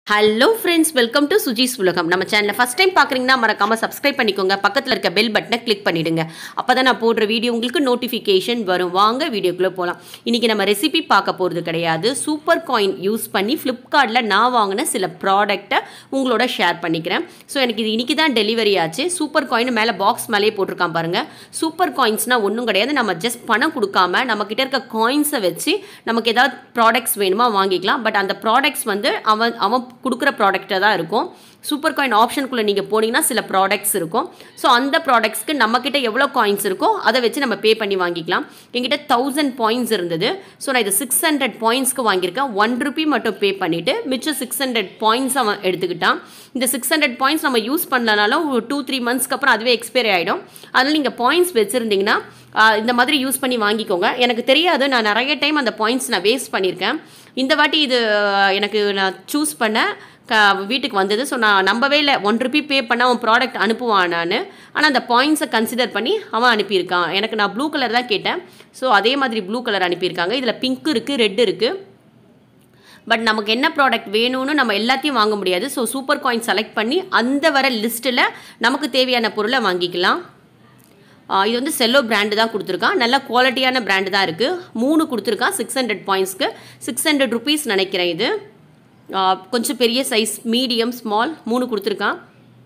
hello friends welcome to Suji's உலகம் நம்ம சேனலில் ஃபஸ்ட் டைம் பார்க்குறீங்கன்னா மறக்காமல் சப்ஸ்கிரைப் பண்ணிக்கோங்க பக்கத்தில் இருக்க பெல் பட்டனை கிளிக் பண்ணிடுங்க அப்போ தான் நான் போடுற வீடியோ உங்களுக்கு நோட்டிஃபிகேஷன் வரும் வாங்க வீடியோக்குள்ளே போகலாம் இன்றைக்கி நம்ம ரெசிபி பார்க்க போகிறது கிடையாது சூப்பர் காயின் யூஸ் பண்ணி ஃப்ளிப்கார்ட்டில் நான் வாங்கின சில ப்ராடக்ட்டை உங்களோட ஷேர் பண்ணிக்கிறேன் ஸோ எனக்கு இது இன்றைக்கி தான் டெலிவரி ஆச்சு சூப்பர் காயின் மேலே பாக்ஸ் மேலேயே போட்டிருக்கான் பாருங்கள் சூப்பர் காயின்ஸ்னால் ஒன்றும் கிடையாது நம்ம ஜஸ்ட் பணம் கொடுக்காம நம்மக்கிட்ட இருக்க காயின்ஸை வச்சு நமக்கு ஏதாவது ப்ராடக்ட்ஸ் வேணுமா வாங்கிக்கலாம் பட் அந்த ப்ராடக்ட்ஸ் வந்து அவன் அவன் கொடுக்குற ப்ராடக்டாக தான் இருக்கும் சூப்பர் காயின் ஆப்ஷனுக்குள்ளே நீங்கள் போனீங்கன்னா சில ப்ராடக்ட்ஸ் இருக்கும் ஸோ அந்த ப்ராடக்ட்ஸ்க்கு நம்மக்கிட்ட எவ்வளோ காயின்ஸ் இருக்கோ அதை வச்சு நம்ம பே பண்ணி வாங்கிக்கலாம் எங்கிட்ட தௌசண்ட் பாயிண்ட்ஸ் இருந்தது ஸோ நான் இது சிக்ஸ் ஹண்ட்ரட் பாயிண்ட்ஸ்க்கு வாங்கியிருக்கேன் ஒன் ருபி மட்டும் பே பண்ணிவிட்டு மிச்சம் சிக்ஸ் ஹண்ட்ரட் பாயிண்ட்ஸ் அவன் எடுத்துக்கிட்டான் இந்த சிக்ஸ் ஹண்ட்ரட் பாயிண்ட்ஸ் நம்ம யூஸ் பண்ணலனாலும் ஒரு டூ த்ரீ மந்த்ஸ்க்கு அப்புறம் அதுவே எக்ஸ்பைரி ஆகிடும் அதனால் நீங்கள் பாயிண்ட்ஸ் வச்சுருந்தீங்கன்னா இந்த மாதிரி யூஸ் பண்ணி வாங்கிக்கோங்க எனக்கு தெரியாது நான் நிறைய டைம் அந்த பாயிண்ட்ஸ் நான் வேஸ்ட் பண்ணியிருக்கேன் இந்த வாட்டி இது எனக்கு நான் சூஸ் பண்ண க வீட்டுக்கு வந்தது ஸோ நான் நம்பவே இல்லை ஒன் ருபி பே பண்ண அவன் ப்ராடக்ட் அனுப்புவான் நான் ஆனால் அந்த பாயிண்ட்ஸை கன்சிடர் பண்ணி அவன் அனுப்பியிருக்கான் எனக்கு நான் ப்ளூ கலர் தான் கேட்டேன் ஸோ அதே மாதிரி ப்ளூ கலர் அனுப்பியிருக்காங்க இதில் பிங்க் இருக்குது ரெட் இருக்குது பட் நமக்கு என்ன ப்ராடக்ட் வேணும்னு நம்ம எல்லாத்தையும் வாங்க முடியாது ஸோ சூப்பர் காயின் செலக்ட் பண்ணி அந்த வர லிஸ்ட்டில் நமக்கு தேவையான பொருளை வாங்கிக்கலாம் இது வந்து செல்லோ பிராண்டு தான் கொடுத்துருக்கான் நல்ல குவாலிட்டியான பிராண்டு தான் இருக்குது மூணு கொடுத்துருக்கான் சிக்ஸ் ஹண்ட்ரட் பாயிண்ட்ஸ்க்கு சிக்ஸ் ஹண்ட்ரட் ருபீஸ் நினைக்கிறேன் இது கொஞ்சம் பெரிய சைஸ் மீடியம் ஸ்மால் மூணு கொடுத்துருக்கான்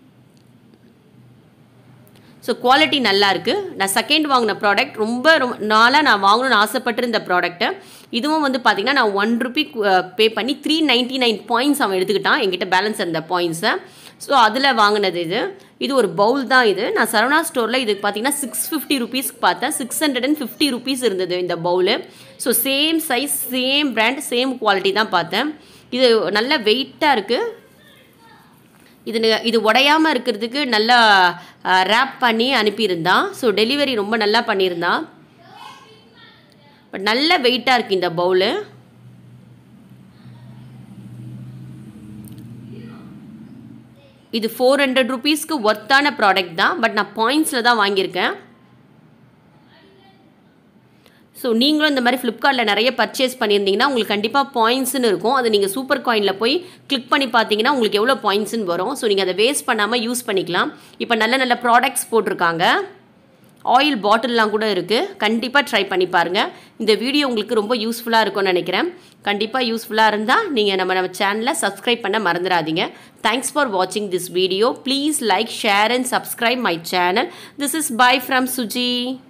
ஸோ குவாலிட்டி நல்லா இருக்குது நான் செகண்ட் வாங்கின ப்ராடக்ட் ரொம்ப ரொம்ப நாளாக நான் வாங்கணும்னு ஆசைப்பட்டிருந்த ப்ராடக்ட்டை இதுவும் வந்து பார்த்திங்கன்னா நான் ஒன் ருபி பே பண்ணி த்ரீ நைன்ட்டி நைன் பாயிண்ட்ஸ் அவன் எடுத்துக்கிட்டான் என்கிட்ட பேலன்ஸ் இருந்த பாயிண்ட்ஸை ஸோ அதில் வாங்கினது இது இது ஒரு பவுல் தான் இது நான் சரவணா ஸ்டோரில் இது பார்த்தீங்கன்னா சிக்ஸ் ஃபிஃப்டி ருபீஸ்க்கு பார்த்தேன் six hundred and fifty rupees இருந்தது இந்த bowl so same size same brand same quality தான் பார்த்தேன் இது நல்ல வெயிட்டாக இருக்குது இது இது உடையாமல் இருக்கிறதுக்கு நல்லா ரேப் பண்ணி அனுப்பியிருந்தான் ஸோ டெலிவரி ரொம்ப நல்லா பண்ணியிருந்தான் பட் நல்ல வெயிட்டாக இருக்குது இந்த பவுலு இது ஃபோர் ஹண்ட்ரட் ருபீஸ்க்கு ஒர்த்தான ப்ராடக்ட் தான் பட் நான் பாயிண்ட்ஸில் தான் வாங்கியிருக்கேன் ஸோ நீங்களும் இந்த மாதிரி ஃப்ளிப்கார்ட்டில் நிறைய பர்ச்சேஸ் பண்ணியிருந்தீங்கன்னா உங்களுக்கு கண்டிப்பாக பாயிண்ட்ஸ்னு இருக்கும் அது நீங்கள் சூப்பர் காயினில் போய் கிளிக் பண்ணி பார்த்தீங்கன்னா உங்களுக்கு எவ்வளோ பாயிண்ட்ஸ்னு வரும் ஸோ நீங்கள் அதை வேஸ்ட் பண்ணாமல் யூஸ் பண்ணிக்கலாம் இப்போ நல்ல நல்ல ப்ராடக்ட்ஸ் போட்டிருக்காங்க ஆயில் பாட்டில்லாம் கூட இருக்குது கண்டிப்பாக ட்ரை பண்ணி பாருங்கள் இந்த வீடியோ உங்களுக்கு ரொம்ப யூஸ்ஃபுல்லாக இருக்கும்னு நினைக்கிறேன் கண்டிப்பாக யூஸ்ஃபுல்லாக இருந்தால் நீங்கள் நம்ம நம்ம சேனலை சப்ஸ்கிரைப் பண்ண மறந்துடாதீங்க தேங்க்ஸ் ஃபார் வாட்சிங் this video please like share and subscribe my channel this is bye from Suji